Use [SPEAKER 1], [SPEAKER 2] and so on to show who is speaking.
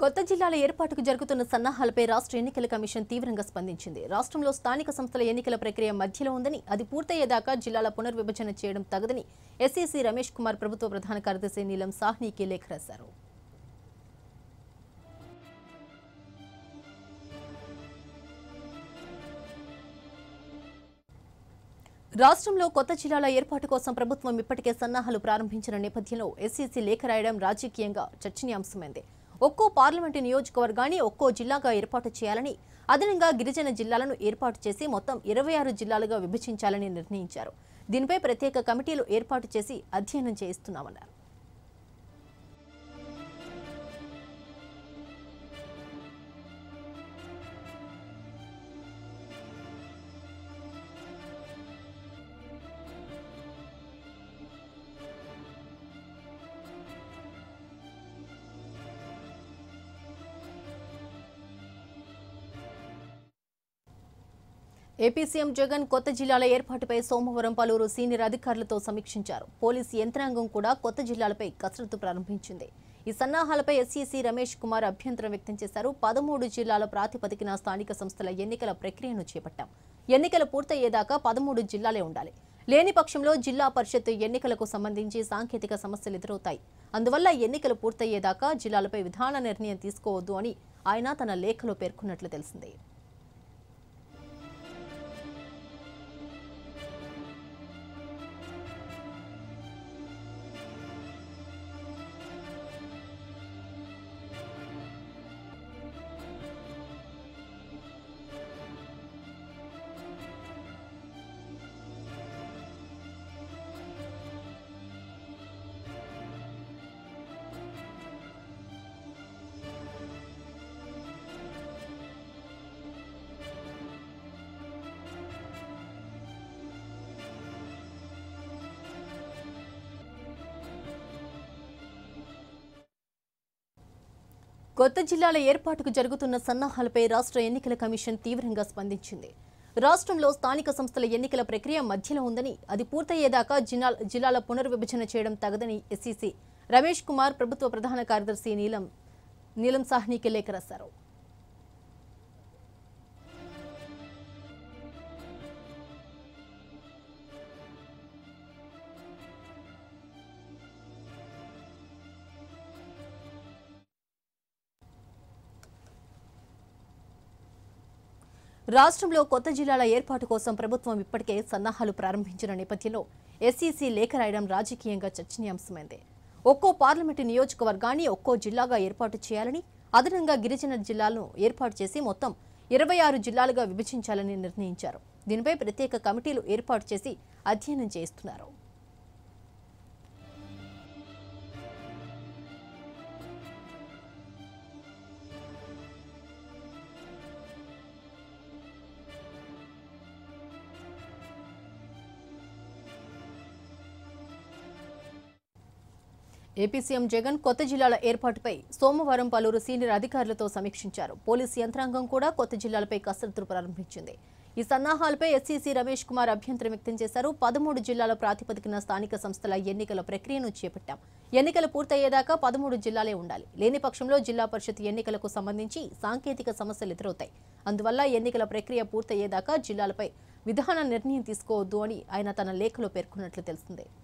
[SPEAKER 1] కొత్త జిల్లాల ఏర్పాటుకు జరుగుతున్న సన్నాహాలపై రాష్ట్ర ఎన్నికల కమిషన్ తీవ్రంగా స్పందించింది రాష్ట్రంలో స్థానిక సంస్థల ఎన్నికల ప్రక్రియ మధ్యలో ఉందని అది పూర్తయ్యేదాకా జిల్లాల పునర్విభజన చేయడం తగదని ఎస్ఈసీ రమేష్ కుమార్ ప్రభుత్వ ప్రధాన కార్యదర్శి నీలం సాహ్నీకి లేఖ రాశారు రాష్ట్రంలో కొత్త జిల్లాల ఏర్పాటు కోసం ప్రభుత్వం ఇప్పటికే సన్నాహాలు ప్రారంభించిన నేపథ్యంలో ఎస్సీసీ లేఖ రాయడం రాజకీయంగా చర్చనీయాంశమైంది ఒక్కో పార్లమెంటు నియోజకవర్గాన్ని ఒక్కో జిల్లాగా ఏర్పాటు చేయాలని అదనంగా గిరిజన జిల్లాలను ఏర్పాటు చేసి మొత్తం ఇరవై ఆరు జిల్లాలుగా విభజించాలని నిర్ణయించారు దీనిపై ప్రత్యేక కమిటీలు ఏర్పాటు చేసి అధ్యయనం చేయిస్తున్నామన్నారు ఏపీ సీఎం జగన్ కొత్త జిల్లాల ఏర్పాటుపై సోమవారం పలువురు సీనియర్ అధికారులతో సమీక్షించారు పోలీసు యంత్రాంగం కూడా కొత్త జిల్లాలపై కసరత్తు ప్రారంభించింది ఈ సన్నాహాలపై ఎస్సీసీ రమేష్ కుమార్ అభ్యంతరం వ్యక్తం చేశారు పదమూడు జిల్లాల ప్రాతిపదికన స్థానిక సంస్థల ఎన్నికల ప్రక్రియను చేపట్టాం ఎన్నికలు పూర్తయ్యేదాకా పదమూడు జిల్లాలే ఉండాలి లేని పక్షంలో జిల్లా పరిషత్ ఎన్నికలకు సంబంధించి సాంకేతిక సమస్యలు ఎదురవుతాయి అందువల్ల ఎన్నికలు పూర్తయ్యేదాకా జిల్లాలపై విధాన నిర్ణయం తీసుకోవద్దు అని ఆయన తన లేఖలో పేర్కొన్నట్లు తెలిసింది కొత్త జిల్లాల ఏర్పాటుకు జరుగుతున్న సన్నాహాలపై రాష్ట్ర ఎన్నికల కమిషన్ తీవ్రంగా స్పందించింది రాష్ట్రంలో స్థానిక సంస్థల ఎన్నికల ప్రక్రియ మధ్యలో ఉందని అది పూర్తయ్యేదాకా జిల్లా జిల్లాల పునర్విభజన చేయడం తగదని ఎస్సీసీ రమేష్ కుమార్ ప్రభుత్వ ప్రధాన కార్యదర్శి నీలం నీలం సాహ్నీకి లేఖ రాశారు రాష్ట్రంలో కొత్త జిల్లాల ఏర్పాటు కోసం ప్రభుత్వం ఇప్పటికే సన్నాహాలు ప్రారంభించిన నేపథ్యంలో ఎస్ఈసీ లేఖ రాయడం రాజకీయంగా చర్చనీయాంశమైంది ఒక్కో పార్లమెంటు నియోజకవర్గాన్ని ఒక్కో జిల్లాగా ఏర్పాటు చేయాలని అదనంగా గిరిజన జిల్లాలను ఏర్పాటు చేసి మొత్తం ఇరవై ఆరు జిల్లాలుగా విభజించాలని నిర్ణయించారు దీనిపై ప్రత్యేక కమిటీలు ఏర్పాటు చేసి అధ్యయనం చేయిస్తున్నారు ఏపీ సీఎం జగన్ కొత్త జిల్లాల ఏర్పాటుపై సోమవారం పలువురు సీనియర్ అధికారులతో సమీక్షించారు పోలీసు యంత్రాంగం కూడా కొత్త జిల్లాలపై కసరత్తులు ప్రారంభించింది ఈ సన్నాహాలపై ఎస్సీసీ రమేష్ కుమార్ అభ్యంతరం వ్యక్తం చేశారు పదమూడు జిల్లాల ప్రాతిపదికన స్థానిక సంస్థల ఎన్నికల ప్రక్రియను చేపట్టాం ఎన్నికలు పూర్తయ్యేదాకా పదమూడు జిల్లాలే ఉండాలి లేని పక్షంలో జిల్లా పరిషత్ ఎన్నికలకు సంబంధించి సాంకేతిక సమస్యలు ఎదురవుతాయి అందువల్ల ఎన్నికల ప్రక్రియ పూర్తయ్యేదాకా జిల్లాలపై విధాన నిర్ణయం తీసుకోవద్దు అని ఆయన తన లేఖలో పేర్కొన్నట్లు తెలిసిందే